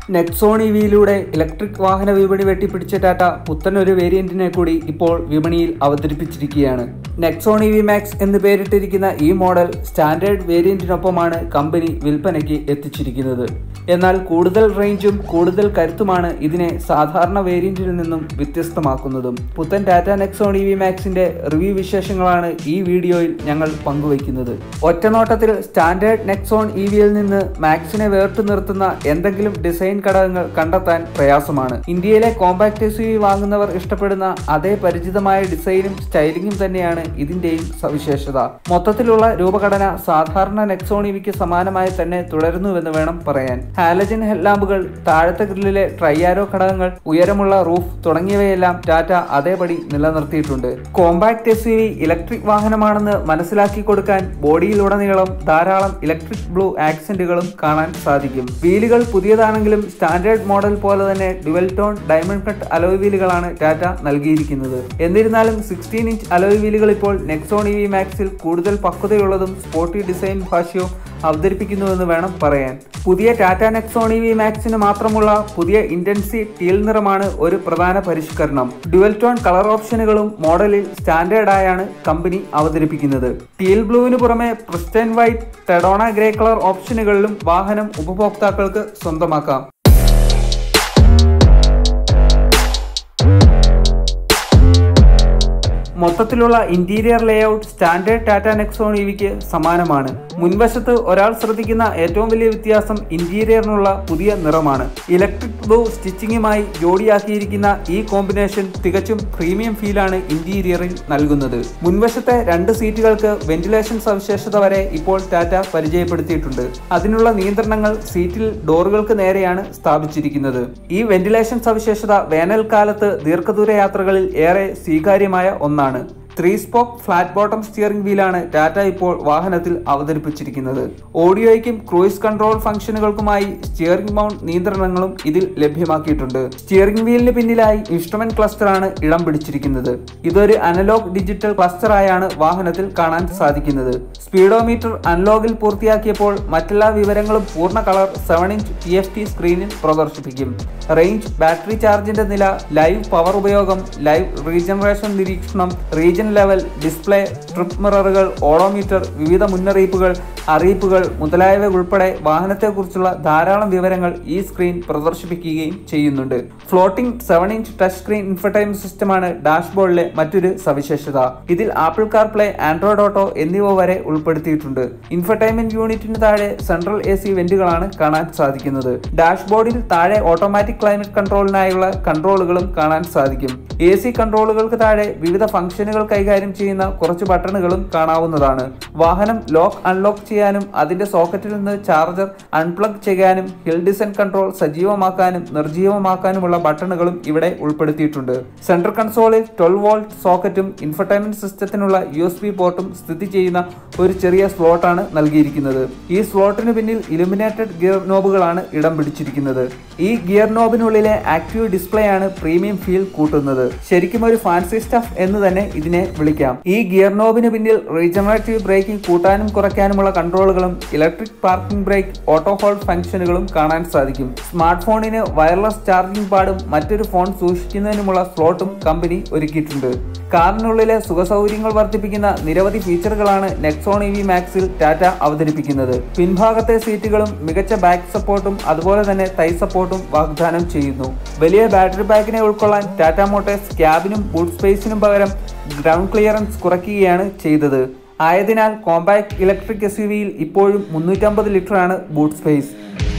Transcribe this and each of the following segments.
Nexon ഇവിയിലൂടെ electric വാഹന വിപണി വെട്ടിപ്പിടിച്ച ടാറ്റ പുത്തനൊരു വേരിയന്റിനെ കൂടി ഇപ്പോൾ വിപണിയിൽ അവതരിപ്പിച്ചിരിക്കുകയാണ് നെക്സോൺ ഇ വി മാക്സ് എന്ന് പേരിട്ടിരിക്കുന്ന ഈ മോഡൽ സ്റ്റാൻഡേർഡ് വേരിയന്റിനൊപ്പമാണ് കമ്പനി വിൽപ്പനയ്ക്ക് എത്തിച്ചിരിക്കുന്നത് എന്നാൽ കൂടുതൽ റേഞ്ചും കൂടുതൽ കരുത്തുമാണ് ഇതിനെ സാധാരണ വേരിയന്റിൽ നിന്നും വ്യത്യസ്തമാക്കുന്നതും പുത്തൻ ടാറ്റ നെക്സോൺ ഇ വി മാക്സിന്റെ റിവ്യൂ വിശേഷങ്ങളാണ് ഈ വീഡിയോയിൽ ഞങ്ങൾ പങ്കുവയ്ക്കുന്നത് ഒറ്റനോട്ടത്തിൽ സ്റ്റാൻഡേർഡ് നെക്സോൺ ഇ വിയിൽ നിന്ന് മാക്സിനെ വേർത്തു നിർത്തുന്ന എന്തെങ്കിലും ഡിസൈൻ ഘടകങ്ങൾ കണ്ടെത്താൻ പ്രയാസമാണ് ഇന്ത്യയിലെ കോമ്പാക്ട് എസ് യു വാങ്ങുന്നവർ ഇഷ്ടപ്പെടുന്ന അതേ പരിചിതമായ ഡിസൈനും സ്റ്റൈലിംഗും തന്നെയാണ് ഇതിന്റെയും സവിശേഷത മൊത്തത്തിലുള്ള രൂപഘടന സാധാരണ നെക്സോൺ ഇവിക്ക് സമാനമായി തന്നെ തുടരുന്നുവെന്ന് വേണം പറയാൻ ഹാലജൻ ഹെഡ്ലാമ്പുകൾ താഴത്തെ ഗ്രില്ലിലെ ട്രൈയാരോ ഘടകങ്ങൾ ഉയരമുള്ള റൂഫ് തുടങ്ങിയവയെല്ലാം ടാറ്റ അതേപടി നിലനിർത്തിയിട്ടുണ്ട് കോമ്പാക്ട് എസ് യു ഇലക്ട്രിക് വാഹനമാണെന്ന് മനസ്സിലാക്കി കൊടുക്കാൻ ബോഡിയിലുടനീളം ധാരാളം ഇലക്ട്രിക് ബ്ലൂ ആക്സെന്റുകളും കാണാൻ സാധിക്കും വീലുകൾ പുതിയതാണെങ്കിലും സ്റ്റാൻഡേർഡ് മോഡൽ പോലെ തന്നെ dual tone diamond cut alloy വീലുകളാണ് ടാറ്റ നൽകിയിരിക്കുന്നത് എന്നിരുന്നാലും സിക്സ്റ്റീൻ ഇഞ്ച് അലോയ് വീലുകൾ ഇപ്പോൾ നെക്സോൺ ഇ വി മാക്സിൽ കൂടുതൽ പക്വതയുള്ളതും സ്പോർട്ടി ഡിസൈൻ ഭാഷ്യവും അവതരിപ്പിക്കുന്നുവെന്ന് വേണം പറയാൻ പുതിയ ടാറ്റ നെക്സോൺ ഇ വി മാക്സിന് മാത്രമുള്ള പുതിയ ഇന്റൻസി ടീൽ നിറമാണ് ഒരു പ്രധാന പരിഷ്കരണം ഡുവൽ ടോൺ കളർ ഓപ്ഷനുകളും മോഡലിൽ സ്റ്റാൻഡേർഡ് ആയാണ് കമ്പനി അവതരിപ്പിക്കുന്നത് ടീൽ ബ്ലൂവിന് പുറമെ pristine white Daytona grey colour ഓപ്ഷനുകളിലും വാഹനം ഉപഭോക്താക്കൾക്ക് സ്വന്തമാക്കാം മൊത്തത്തിലുള്ള interior layout standard Tata Nexon ഇവിക്ക് സമാനമാണ് മുൻവശത്ത് ഒരാൾ ശ്രദ്ധിക്കുന്ന ഏറ്റവും വലിയ വ്യത്യാസം ഇന്റീരിയറിനുള്ള പുതിയ നിറമാണ് ഇലക്ട്രിക് ബ്ലൂ സ്റ്റിച്ചിങ്ങുമായി ജോഡിയാക്കിയിരിക്കുന്ന ഈ കോമ്പിനേഷൻ തികച്ചും പ്രീമിയം ഫീലാണ് ഇന്റീരിയറിൽ നൽകുന്നത് മുൻവശത്തെ രണ്ട് സീറ്റുകൾക്ക് വെന്റിലേഷൻ സവിശേഷത വരെ ഇപ്പോൾ ടാറ്റ പരിചയപ്പെടുത്തിയിട്ടുണ്ട് അതിനുള്ള നിയന്ത്രണങ്ങൾ സീറ്റിൽ ഡോറുകൾക്ക് നേരെയാണ് സ്ഥാപിച്ചിരിക്കുന്നത് ഈ വെന്റിലേഷൻ സവിശേഷത വേനൽക്കാലത്ത് ദീർഘദൂര യാത്രകളിൽ ഏറെ സ്വീകാര്യമായ ഒന്നാണ് three spoke flat bottom steering വീലാണ് ടാറ്റ ഇപ്പോൾ വാഹനത്തിൽ അവതരിപ്പിച്ചിരിക്കുന്നത് ഓഡിയോയ്ക്കും ക്രൂയിസ് കൺട്രോൾ ഫംഗ്ഷനുകൾക്കുമായി സ്റ്റിയറിംഗ് മൗണ്ട് നിയന്ത്രണങ്ങളും ഇതിൽ ലഭ്യമാക്കിയിട്ടുണ്ട് സ്റ്റിയറിംഗ് വീലിന് പിന്നിലായി ഇൻസ്ട്രുമെന്റ് ക്ലസ്റ്ററാണ് ഇടം പിടിച്ചിരിക്കുന്നത് ഇതൊരു അനലോഗ് ഡിജിറ്റൽ ക്ലസ്റ്ററായാണ് വാഹനത്തിൽ കാണാൻ സാധിക്കുന്നത് സ്പീഡോമീറ്റർ അനലോഗിൽ പൂർത്തിയാക്കിയപ്പോൾ മറ്റെല്ലാ വിവരങ്ങളും പൂർണ്ണ colour seven inch T F T സ്ക്രീനിൽ പ്രദർശിപ്പിക്കും റേഞ്ച് ബാറ്ററി ചാർജിന്റെ നില ലൈവ് പവർ ഉപയോഗം ലൈവ് റീജനറേഷൻ നിരീക്ഷണം റീജൻ ലെവൽ ഡിസ്പ്ലേ ട്രിപ്പ് മിററുകൾ ഓഡോമീറ്റർ വിവിധ മുന്നറിയിപ്പുകൾ അറിയിപ്പുകൾ മുതലായവ ഉൾപ്പെടെ വാഹനത്തെക്കുറിച്ചുള്ള ധാരാളം വിവരങ്ങൾ ഈ സ്ക്രീൻ പ്രദർശിപ്പിക്കുകയും ചെയ്യുന്നുണ്ട് floating seven inch touch screen infotainment സിസ്റ്റമാണ് ഡാഷ്ബോർഡിലെ മറ്റൊരു സവിശേഷത ഇതിൽ Apple car play Android auto എന്നിവ വരെ ഉൾപ്പെടുത്തിയിട്ടുണ്ട് ഇൻഫർടൈൻമെന്റ് യൂണിറ്റിന് താഴെ സെൻട്രൽ എ സി വെന്റുകളാണ് കാണാൻ സാധിക്കുന്നത് ഡാഷ്ബോർഡിൽ താഴെ ഓട്ടോമാറ്റിക് ക്ലൈമറ്റ് കൺട്രോളിനായുള്ള കൺട്രോളുകളും കാണാൻ സാധിക്കും എ സി കൺട്രോളുകൾക്ക് താഴെ വിവിധ ഫംഗ്ഷനുകൾ കൈകാര്യം ചെയ്യുന്ന കുറച്ച് ബട്ടണുകളും കാണാവുന്നതാണ് വാഹനം ലോക്ക് അൺലോക്ക് ചെയ്യാനും അതിന്റെ സോക്കറ്റിൽ നിന്ന് ചാർജർ അൺപ്ലഗ് ചെയ്യാനും ഹിൽ ഡിസൈൻ കൺട്രോൾ സജീവമാക്കാനും നിർജീവമാക്കാനുമുള്ള ബട്ടണുകളും ഇവിടെ ഉൾപ്പെടുത്തിയിട്ടുണ്ട് സെൻട്രൽ കൺസോളിൽ ട്വൽവ് വോൾട്ട് സോക്കറ്റും ഇൻഫർടൈൻമെന്റ് സിസ്റ്റത്തിനുള്ള യു എസ് ബി പോർട്ടും സ്ഥിതി ചെയ്യുന്ന ഒരു ചെറിയ സ്ലോട്ടാണ് നൽകിയിരിക്കുന്നത് ഈ സ്ലോട്ടിന് പിന്നിൽ ഇലുമിനേറ്റഡ് ഗിയർ നോബുകളാണ് ഇടം പിടിച്ചിരിക്കുന്നത് ഈ ഗിയർ നോബിനുള്ളിലെ ആക്റ്റീവ് ഡിസ്പ്ലേ ആണ് പ്രീമിയം ഫീൽ കൂട്ടുന്നത് ശരിക്കും ഒരു ഫാൻസി സ്റ്റഫ് എന്ന് തന്നെ ഇതിനെ വിളിക്കാം ഈ ഗിയർ നോബിന് പിന്നിൽ റീജനറേറ്റീവ് ബ്രേക്കിംഗ് കൂട്ടാനും കുറയ്ക്കാനുമുള്ള കൺട്രോളുകളും electric parking brake auto hold ഫംഗ്ഷനുകളും കാണാൻ സാധിക്കും സ്മാർട്ട് ഫോണിന് വയർലെസ് ചാർജിംഗ് പാഡും മറ്റൊരു ഫോൺ സൂക്ഷിക്കുന്നതിനുമുള്ള സ്ലോട്ടും കമ്പനി ഒരുക്കിയിട്ടുണ്ട് കാറിനുള്ളിലെ സുഖസൗകര്യങ്ങൾ വർദ്ധിപ്പിക്കുന്ന നിരവധി ഫീച്ചറുകളാണ് നെക്സോൺ ഇ വി മാക്സിൽ ടാറ്റ അവതരിപ്പിക്കുന്നത് പിൻഭാഗത്തെ സീറ്റുകളും മികച്ച ബാക്ക് സപ്പോർട്ടും അതുപോലെ തന്നെ തൈ സപ്പോർട്ടും വാഗ്ദാനം ചെയ്യുന്നു വലിയ ബാറ്ററി പാക്കിനെ ഉൾക്കൊള്ളാൻ ടാറ്റ മോട്ടോഴ്സ് ക്യാബിനും ബൂട്ട് സ്പേസിനും പകരം ഗ്രൗണ്ട് ക്ലിയറൻസ് കുറയ്ക്കുകയാണ് ചെയ്തത് ആയതിനാൽ കോമ്പാക്ട് ഇലക്ട്രിക് എസ് യു വിയിൽ ഇപ്പോഴും മുന്നൂറ്റമ്പത് ലിറ്ററാണ് boot space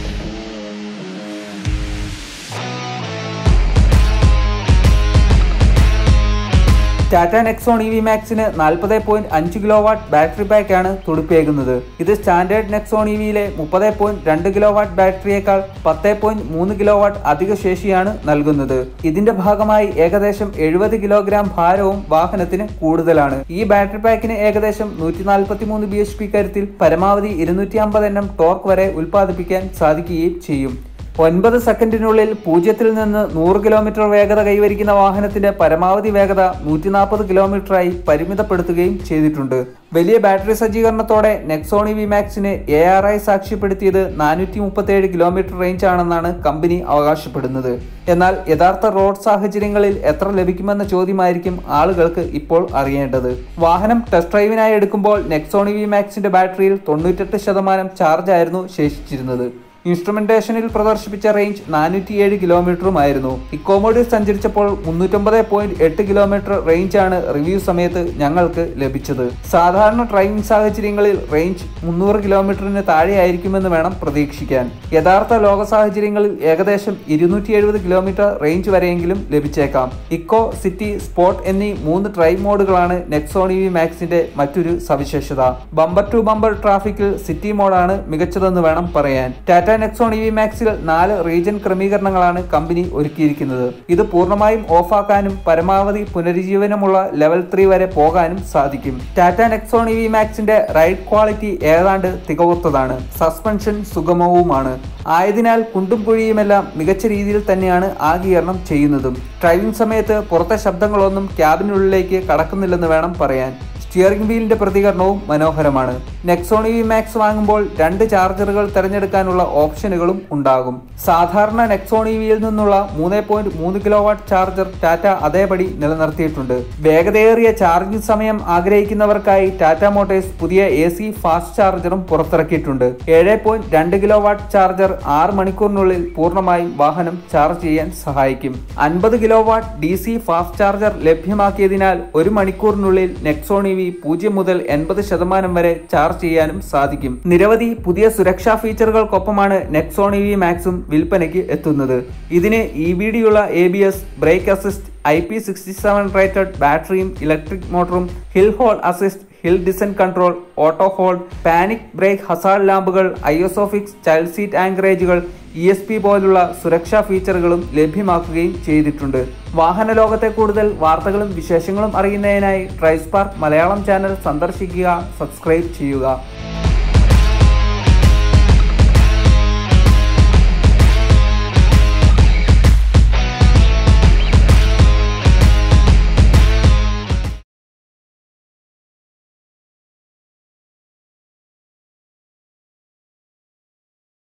Tata Nexon E V മാക്സിന് നാൽപ്പത് പോയിന്റ് അഞ്ച് കിലോ വാട്ട് ബാറ്ററി പാക്കാണ് തുടുപ്പേകുന്നത് ഇത് സ്റ്റാൻഡേർഡ് നെക്സോൺ ഇ വിയിലെ മുപ്പത് പോയിന്റ് രണ്ട് കിലോ വാട്ട് ബാറ്ററിയേക്കാൾ പത്ത് പോയിന്റ് മൂന്ന് കിലോ വാട്ട് അധിക ശേഷിയാണ് നൽകുന്നത് ഇതിന്റെ ഭാഗമായി ഏകദേശം എഴുപത് കിലോഗ്രാം ഭാരവും വാഹനത്തിന് കൂടുതലാണ് ഈ ബാറ്ററി പാക്കിന് ഏകദേശം നൂറ്റി നാൽപ്പത്തി മൂന്ന് ബി എച്ച് പി കരുത്തിൽ പരമാവധി ഇരുന്നൂറ്റി അമ്പത് എണ്ണം ടോർക്ക് വരെ ഉൽപ്പാദിപ്പിക്കാൻ സാധിക്കുകയും ചെയ്യും ഒൻപത് സെക്കൻഡിനുള്ളിൽ പൂജ്യത്തിൽ നിന്ന് നൂറ് കിലോമീറ്റർ വേഗത കൈവരിക്കുന്ന വാഹനത്തിന്റെ പരമാവധി വേഗത നൂറ്റി നാൽപ്പത് കിലോമീറ്ററായി പരിമിതപ്പെടുത്തുകയും ചെയ്തിട്ടുണ്ട് വലിയ ബാറ്ററി സജ്ജീകരണത്തോടെ നെക്സോണി വി മാക്സിന് എ ആർ ഐ സാക്ഷ്യപ്പെടുത്തിയത് നാനൂറ്റി മുപ്പത്തേഴ് കിലോമീറ്റർ റേഞ്ച് ആണെന്നാണ് കമ്പനി അവകാശപ്പെടുന്നത് എന്നാൽ യഥാർത്ഥ റോഡ് സാഹചര്യങ്ങളിൽ എത്ര ലഭിക്കുമെന്ന ചോദ്യമായിരിക്കും ആളുകൾക്ക് ഇപ്പോൾ അറിയേണ്ടത് വാഹനം ടെസ്റ്റ് ഡ്രൈവിനായി എടുക്കുമ്പോൾ നെക്സോണി വി മാക്സിന്റെ ബാറ്ററിയിൽ തൊണ്ണൂറ്റെട്ട് ശതമാനം ചാർജ് ആയിരുന്നു ശേഷിച്ചിരുന്നത് ഇൻസ്ട്രുമെന്റേഷനിൽ പ്രദർശിപ്പിച്ച റേഞ്ച് നാനൂറ്റിയേഴ് കിലോമീറ്ററുമായിരുന്നു ഇക്കോമോഡിൽ സഞ്ചരിച്ചപ്പോൾ മുന്നൂറ്റൊമ്പത് പോയിന്റ് എട്ട് കിലോമീറ്റർ റേഞ്ചാണ് റിവ്യൂ സമയത്ത് ഞങ്ങൾക്ക് ലഭിച്ചത് സാധാരണ ഡ്രൈവിംഗ് സാഹചര്യങ്ങളിൽ റേഞ്ച് മുന്നൂറ് കിലോമീറ്ററിന് താഴെയായിരിക്കുമെന്ന് വേണം പ്രതീക്ഷിക്കാൻ യഥാർത്ഥ ലോക സാഹചര്യങ്ങളിൽ ഏകദേശം ഇരുന്നൂറ്റി എഴുപത് കിലോമീറ്റർ റേഞ്ച് വരെയെങ്കിലും ലഭിച്ചേക്കാം ഇക്കോ സിറ്റി സ്പോട്ട് എന്നീ മൂന്ന് ഡ്രൈവ് മോഡുകളാണ് നെക്സോൺ ഇ വി മാക്സിന്റെ മറ്റൊരു സവിശേഷത ബമ്പർ ടു ബമ്പർ ട്രാഫിക്കിൽ സിറ്റി മോഡാണ് മികച്ചതെന്ന് വേണം പറയാൻ ടാറ്റ നെക്സോൺ ഇ വി മാക്സിൽ നാല് റീജൻ ക്രമീകരണങ്ങളാണ് കമ്പനി ഒരുക്കിയിരിക്കുന്നത് ഇത് പൂർണ്ണമായും ഓഫാക്കാനും പരമാവധി പുനരുജ്ജീവനമുള്ള ലെവൽ ത്രീ വരെ പോകാനും സാധിക്കും ടാറ്റ നെക്സോൺ ഇ വി മാക്സിന്റെ റൈഡ് ക്വാളിറ്റി ഏതാണ്ട് തികവുത്തതാണ് സസ്പെൻഷൻ സുഗമവുമാണ് ആയതിനാൽ കുണ്ടും കുഴിയുമെല്ലാം മികച്ച രീതിയിൽ തന്നെയാണ് ആഗീകരണം ചെയ്യുന്നതും ഡ്രൈവിംഗ് സമയത്ത് പുറത്തെ ശബ്ദങ്ങളൊന്നും ക്യാബിനുള്ളിലേക്ക് കടക്കുന്നില്ലെന്ന് വേണം പറയാൻ സ്റ്റിയറിംഗ് വീലിന്റെ പ്രതികരണവും മനോഹരമാണ് നെക്സോൺ ഇ മാക്സ് വാങ്ങുമ്പോൾ രണ്ട് ചാർജറുകൾ തിരഞ്ഞെടുക്കാനുള്ള ഓപ്ഷനുകളും ഉണ്ടാകും സാധാരണ നെക്സോൺ ഇ വിയിൽ നിന്നുള്ള മൂന്ന് പോയിന്റ് മൂന്ന് കിലോ വാട്ട് ചാർജർ ടാറ്റ അതേപടി നിലനിർത്തിയിട്ടുണ്ട് വേഗതയേറിയ ചാർജിംഗ് സമയം ആഗ്രഹിക്കുന്നവർക്കായി ടാറ്റ മോട്ടേഴ്സ് പുതിയ എ സി ഫാസ്റ്റ് ചാർജറും പുറത്തിറക്കിയിട്ടുണ്ട് ഏഴ് പോയിന്റ് രണ്ട് കിലോ വാട്ട് ചാർജർ ആറ് മണിക്കൂറിനുള്ളിൽ പൂർണ്ണമായും വാഹനം ചാർജ് ചെയ്യാൻ സഹായിക്കും അൻപത് kilo watt D C fast charger ലഭ്യമാക്കിയതിനാൽ ഒരു മണിക്കൂറിനുള്ളിൽ നെക്സോൺ ഇ വി പൂജ്യം മുതൽ എൺപത് ശതമാനം വരെ ചാർജ് ചെയ്യാനും സാധിക്കും നിരവധി പുതിയ സുരക്ഷാ ഫീച്ചറുകൾക്കൊപ്പമാണ് നെക്സോൺ ഇ വി മാക്സും വിൽപ്പനയ്ക്ക് എത്തുന്നത് ഇതിന് ഇ ബി ഡിയുള്ള A B S brake assist I P sixty seven rated ബാറ്ററിയും ഇലക്ട്രിക് മോട്ടറും hill hold assist hill descent control auto hold panic brake hazard ലാമ്പുകൾ ഐഒസോഫിക്സ് ചൈൽഡ് സീറ്റ് ആങ്കറേജുകൾ ഇ എസ് പി പോലുള്ള സുരക്ഷാ ഫീച്ചറുകളും ലഭ്യമാക്കുകയും ചെയ്തിട്ടുണ്ട് വാഹന ലോകത്തെ കൂടുതൽ വാർത്തകളും വിശേഷങ്ങളും അറിയുന്നതിനായി ട്രൈസ്പാർക്ക് മലയാളം ചാനൽ സന്ദർശിക്കുക സബ്സ്ക്രൈബ് ചെയ്യുക